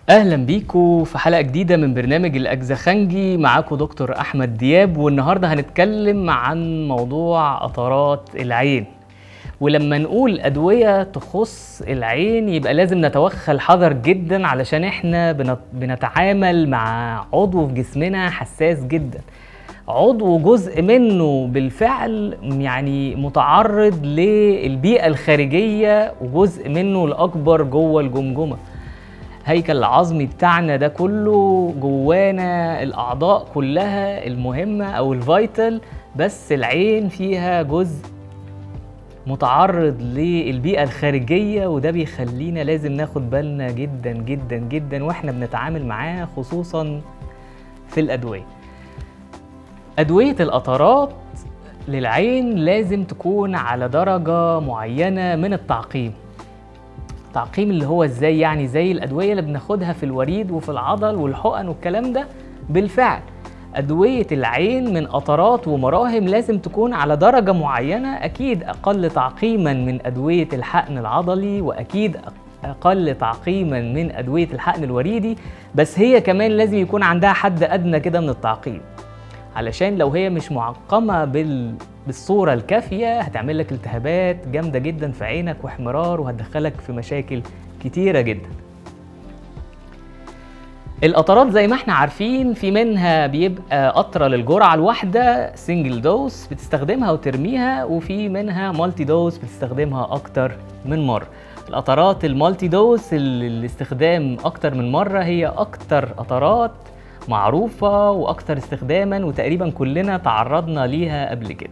اهلا بيكم في حلقه جديده من برنامج الاجزخنجي معاكم دكتور احمد دياب والنهارده هنتكلم عن موضوع قطرات العين ولما نقول ادويه تخص العين يبقى لازم نتوخى الحذر جدا علشان احنا بنت- بنتعامل مع عضو في جسمنا حساس جدا عضو جزء منه بالفعل يعني متعرض للبيئه الخارجيه وجزء منه الاكبر جوه الجمجمه هيكل العظمي بتاعنا ده كله جوانا الاعضاء كلها المهمه او الفيتال بس العين فيها جزء متعرض للبيئه الخارجيه وده بيخلينا لازم ناخد بالنا جدا جدا جدا واحنا بنتعامل معاه خصوصا في الادويه ادويه القطرات للعين لازم تكون على درجه معينه من التعقيم التعقيم اللي هو ازاي يعني زي الادويه اللي بناخدها في الوريد وفي العضل والحقن والكلام ده بالفعل ادويه العين من قطرات ومراهم لازم تكون على درجه معينه اكيد اقل تعقيما من ادويه الحقن العضلي واكيد اقل تعقيما من ادويه الحقن الوريدي بس هي كمان لازم يكون عندها حد ادنى كده من التعقيم علشان لو هي مش معقمه بال... بالصوره الكافيه هتعمل لك التهابات جامده جدا في عينك واحمرار وهتدخلك في مشاكل كتيره جدا القطرات زي ما احنا عارفين في منها بيبقى قطره للجرعه الواحده سنجل دوز بتستخدمها وترميها وفي منها مالتي دوز بتستخدمها اكتر من مره القطرات المالتي دوز اللي الاستخدام اكتر من مره هي اكتر قطرات معروفة وأكثر استخداما وتقريبا كلنا تعرضنا ليها قبل كده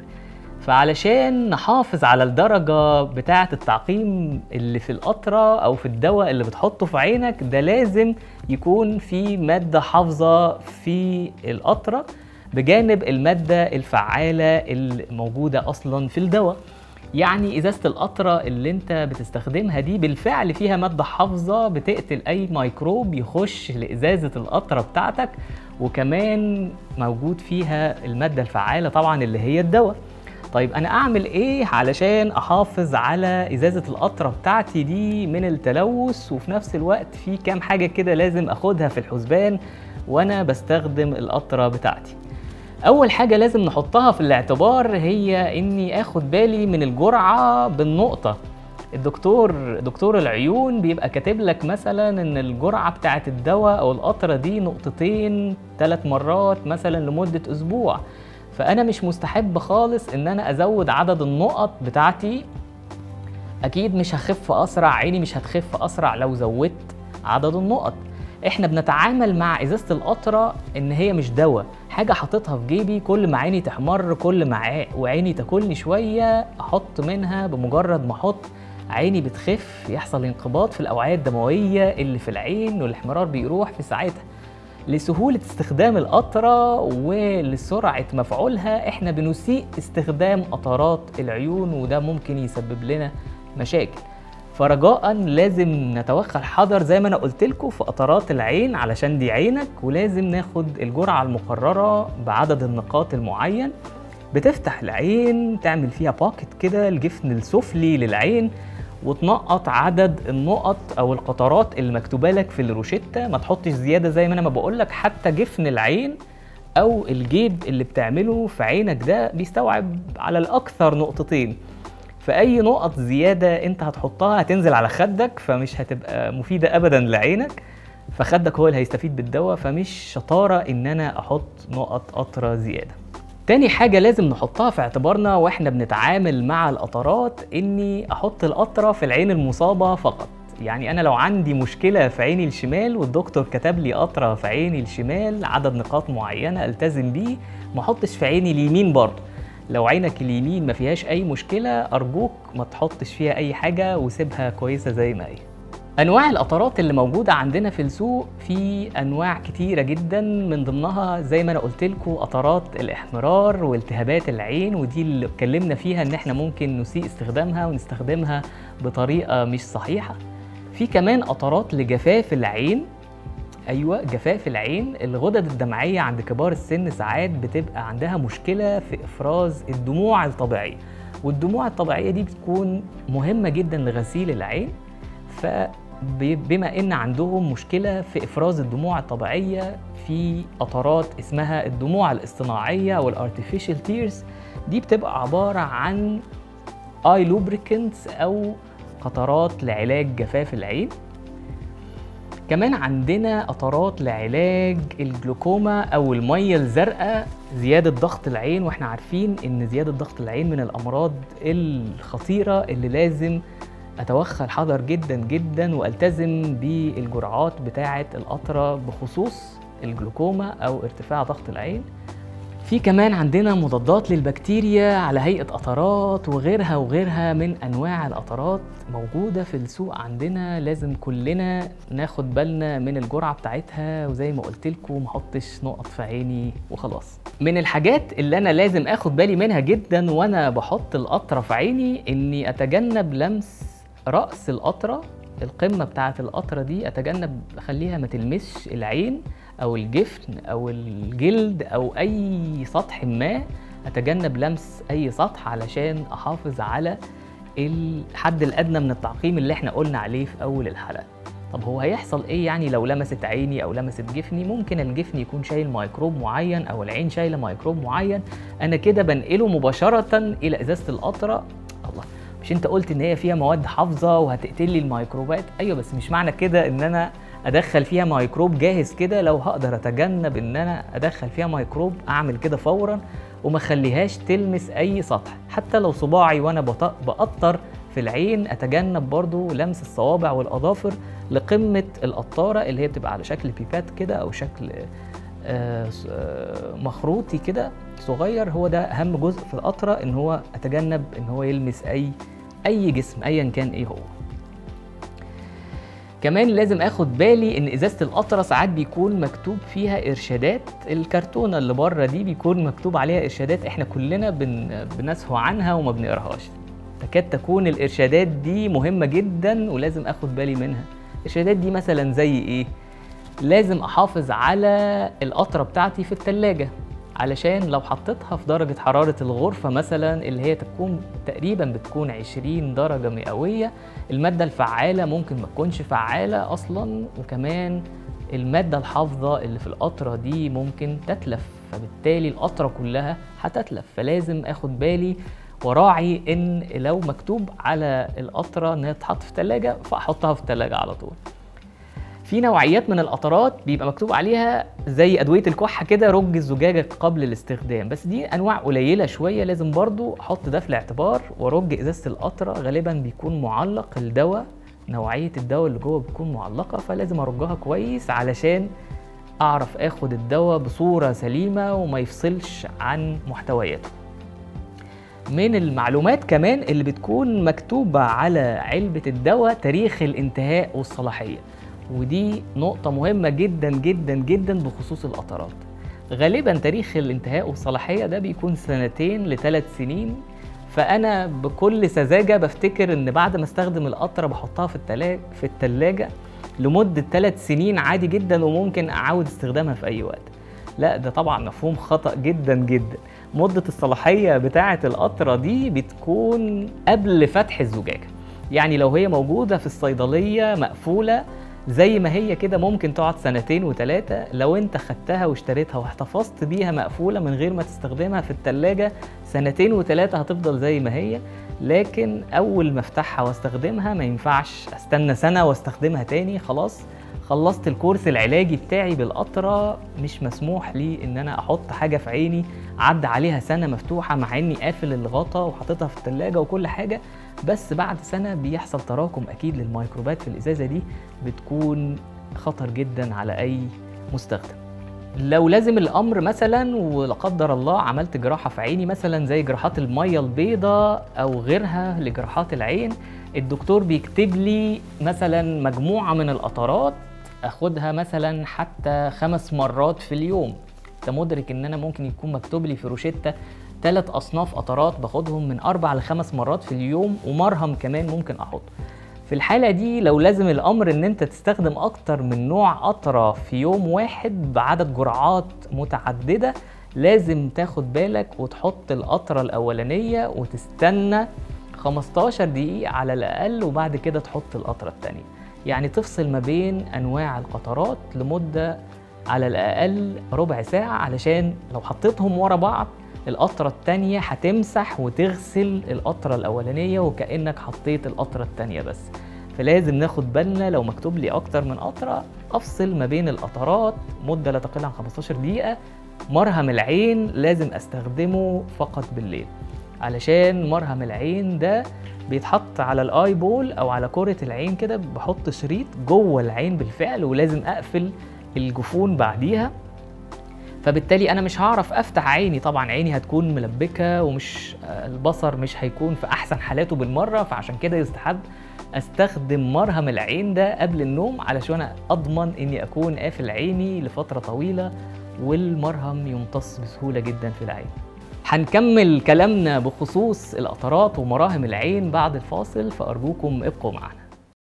فعلشان نحافظ على الدرجة بتاعة التعقيم اللي في القطرة أو في الدواء اللي بتحطه في عينك ده لازم يكون في مادة حافظة في القطرة بجانب المادة الفعالة الموجودة أصلا في الدواء يعني ازازه القطره اللي انت بتستخدمها دي بالفعل فيها ماده حافظه بتقتل اي ميكروب يخش لازازه القطره بتاعتك وكمان موجود فيها الماده الفعاله طبعا اللي هي الدواء طيب انا اعمل ايه علشان احافظ على ازازه القطره بتاعتي دي من التلوث وفي نفس الوقت في كام حاجه كده لازم اخدها في الحسبان وانا بستخدم القطره بتاعتي اول حاجه لازم نحطها في الاعتبار هي اني اخد بالي من الجرعه بالنقطه الدكتور دكتور العيون بيبقى كاتب لك مثلا ان الجرعه بتاعه الدواء او القطره دي نقطتين ثلاث مرات مثلا لمده اسبوع فانا مش مستحب خالص ان انا ازود عدد النقط بتاعتي اكيد مش هخف اسرع عيني مش هتخف اسرع لو زودت عدد النقط احنا بنتعامل مع ازازه القطره ان هي مش دواء حاجه حاططها في جيبي كل ما عيني تحمر كل ما ع- وعيني تاكلني شويه احط منها بمجرد ما احط عيني بتخف يحصل انقباض في الاوعيه الدمويه اللي في العين والاحمرار بيروح في ساعتها لسهولة استخدام القطرة ولسرعة مفعولها احنا بنسيء استخدام قطرات العيون وده ممكن يسبب لنا مشاكل فرجاء لازم نتوخى الحذر زي ما انا قلت لكم في قطرات العين علشان دي عينك ولازم ناخد الجرعه المقرره بعدد النقاط المعين بتفتح العين تعمل فيها باكت كده الجفن السفلي للعين وتنقط عدد النقط او القطرات اللي مكتوبه لك في الروشته ما تحطش زياده زي ما انا ما بقول لك حتى جفن العين او الجيب اللي بتعمله في عينك ده بيستوعب على الاكثر نقطتين فاي نقط زياده انت هتحطها هتنزل على خدك فمش هتبقى مفيده ابدا لعينك فخدك هو اللي هيستفيد بالدواء فمش شطاره ان انا احط نقط قطره زياده تاني حاجة لازم نحطها في اعتبارنا واحنا بنتعامل مع القطرات اني احط القطرة في العين المصابة فقط يعني انا لو عندي مشكلة في عيني الشمال والدكتور كتب لي قطرة في عيني الشمال عدد نقاط معينة التزم بيه ما احطش في عيني اليمين برضه لو عينك اليمين ما فيهاش اي مشكلة ارجوك ما تحطش فيها اي حاجة وسيبها كويسة زي ما هي انواع القطرات اللي موجوده عندنا في السوق في انواع كتيره جدا من ضمنها زي ما انا قلت لكم قطرات الاحمرار والتهابات العين ودي اللي اتكلمنا فيها ان احنا ممكن نسيء استخدامها ونستخدمها بطريقه مش صحيحه في كمان قطرات لجفاف العين ايوه جفاف العين الغدد الدمعيه عند كبار السن ساعات بتبقى عندها مشكله في افراز الدموع الطبيعيه والدموع الطبيعيه دي بتكون مهمه جدا لغسيل العين ب- بما ان عندهم مشكله في افراز الدموع الطبيعيه في قطرات اسمها الدموع الاصطناعيه والارتفيشال تيرز دي بتبقى عباره عن اي لوبريكنتس او قطرات لعلاج جفاف العين كمان عندنا قطرات لعلاج الجلوكوما او الميه الزرقاء زياده ضغط العين واحنا عارفين ان زياده ضغط العين من الامراض الخطيره اللي لازم اتوخى الحذر جدا جدا والتزم بالجرعات بتاعه القطره بخصوص الجلوكوما او ارتفاع ضغط العين في كمان عندنا مضادات للبكتيريا على هيئة قطرات وغيرها وغيرها من أنواع القطرات موجودة في السوق عندنا لازم كلنا ناخد بالنا من الجرعة بتاعتها وزي ما قلت لكم ما احطش نقط في عيني وخلاص من الحاجات اللي أنا لازم أخد بالي منها جدا وأنا بحط القطرة في عيني إني أتجنب لمس رأس القطرة القمة بتاعة القطرة دي أتجنب أخليها ما تلمسش العين او الجفن او الجلد او اي سطح ما اتجنب لمس اي سطح علشان احافظ على الحد الادنى من التعقيم اللي احنا قلنا عليه في اول الحلقه طب هو هيحصل ايه يعني لو لمست عيني او لمست جفني ممكن الجفن يكون شايل ميكروب معين او العين شايله ميكروب معين انا كده بنقله مباشره الى ازازه القطره الله مش انت قلت ان هي فيها مواد حافظه وهتقتل لي الميكروبات ايوه بس مش معنى كده ان انا ادخل فيها ميكروب جاهز كده لو هقدر اتجنب ان انا ادخل فيها ميكروب اعمل كده فورا وما اخليهاش تلمس اي سطح حتى لو صباعي وانا بط- بقطر في العين اتجنب برضو لمس الصوابع والاظافر لقمه القطاره اللي هي بتبقى على شكل بيبات كده او شكل آه، س- آه، مخروطي كده صغير هو ده اهم جزء في القطره ان هو اتجنب ان هو يلمس اي اي جسم ايا كان ايه هو كمان لازم اخد بالي ان ازازه القطره ساعات بيكون مكتوب فيها ارشادات الكرتونه اللي بره دي بيكون مكتوب عليها ارشادات احنا كلنا بن... بنسهو عنها وما بنقراهاش تكاد تكون الارشادات دي مهمه جدا ولازم اخد بالي منها الارشادات دي مثلا زي ايه لازم احافظ على القطره بتاعتي في التلاجة علشان لو حطيتها في درجة حرارة الغرفة مثلا اللي هي تكون تقريبا بتكون 20 درجة مئوية المادة الفعالة ممكن ما تكونش فعالة أصلا وكمان المادة الحافظة اللي في القطرة دي ممكن تتلف فبالتالي القطرة كلها هتتلف فلازم اخد بالي وراعي ان لو مكتوب على القطرة انها تتحط في التلاجة فاحطها في التلاجة على طول في نوعيات من القطرات بيبقى مكتوب عليها زي ادويه الكحه كده رج الزجاجه قبل الاستخدام بس دي انواع قليله شويه لازم برضو احط ده في الاعتبار وارج ازازه القطره غالبا بيكون معلق الدواء نوعيه الدواء اللي جوه بتكون معلقه فلازم ارجها كويس علشان اعرف اخد الدواء بصوره سليمه وما يفصلش عن محتوياته من المعلومات كمان اللي بتكون مكتوبة على علبة الدواء تاريخ الانتهاء والصلاحية ودي نقطة مهمة جدا جدا جدا بخصوص القطرات غالبا تاريخ الانتهاء والصلاحية ده بيكون سنتين لثلاث سنين فأنا بكل سذاجة بفتكر إن بعد ما استخدم القطرة بحطها في التلاجة في التلاجة لمدة ثلاث سنين عادي جدا وممكن أعاود استخدامها في أي وقت لا ده طبعا مفهوم خطأ جدا جدا مدة الصلاحية بتاعة القطرة دي بتكون قبل فتح الزجاجة يعني لو هي موجودة في الصيدلية مقفولة زي ما هي كده ممكن تقعد سنتين وثلاثة لو انت خدتها واشتريتها واحتفظت بيها مقفولة من غير ما تستخدمها في التلاجة سنتين وثلاثة هتفضل زي ما هي لكن أول ما افتحها واستخدمها ما ينفعش استنى سنة واستخدمها تاني خلاص خلصت الكورس العلاجي بتاعي بالقطرة مش مسموح لي ان انا احط حاجة في عيني عدى عليها سنة مفتوحة مع اني قافل الغطا وحاططها في التلاجة وكل حاجة بس بعد سنة بيحصل تراكم اكيد للميكروبات في الازازة دي بتكون خطر جدا على اي مستخدم لو لازم الامر مثلا ولا قدر الله عملت جراحه في عيني مثلا زي جراحات الميه البيضاء او غيرها لجراحات العين الدكتور بيكتب لي مثلا مجموعه من القطرات اخدها مثلا حتى خمس مرات في اليوم انت مدرك ان انا ممكن يكون مكتوب لي في روشته ثلاث اصناف قطرات باخدهم من اربع لخمس مرات في اليوم ومرهم كمان ممكن احطه في الحالة دي لو لازم الأمر إن أنت تستخدم أكتر من نوع قطرة في يوم واحد بعدد جرعات متعددة لازم تاخد بالك وتحط القطرة الأولانية وتستنى 15 دقيقة على الأقل وبعد كده تحط القطرة التانية يعني تفصل ما بين انواع القطرات لمده على الاقل ربع ساعه علشان لو حطيتهم ورا بعض القطرة التانية هتمسح وتغسل القطرة الأولانية وكأنك حطيت القطرة التانية بس فلازم ناخد بالنا لو مكتوب لي أكتر من قطرة أفصل ما بين القطرات مدة لا تقل عن 15 دقيقة مرهم العين لازم أستخدمه فقط بالليل علشان مرهم العين ده بيتحط على الاي بول او على كرة العين كده بحط شريط جوه العين بالفعل ولازم اقفل الجفون بعديها فبالتالي انا مش هعرف افتح عيني طبعا عيني هتكون ملبكه ومش البصر مش هيكون في احسن حالاته بالمره فعشان كده يستحب استخدم مرهم العين ده قبل النوم علشان اضمن اني اكون قافل عيني لفتره طويله والمرهم يمتص بسهوله جدا في العين هنكمل كلامنا بخصوص القطرات ومراهم العين بعد الفاصل فارجوكم ابقوا معنا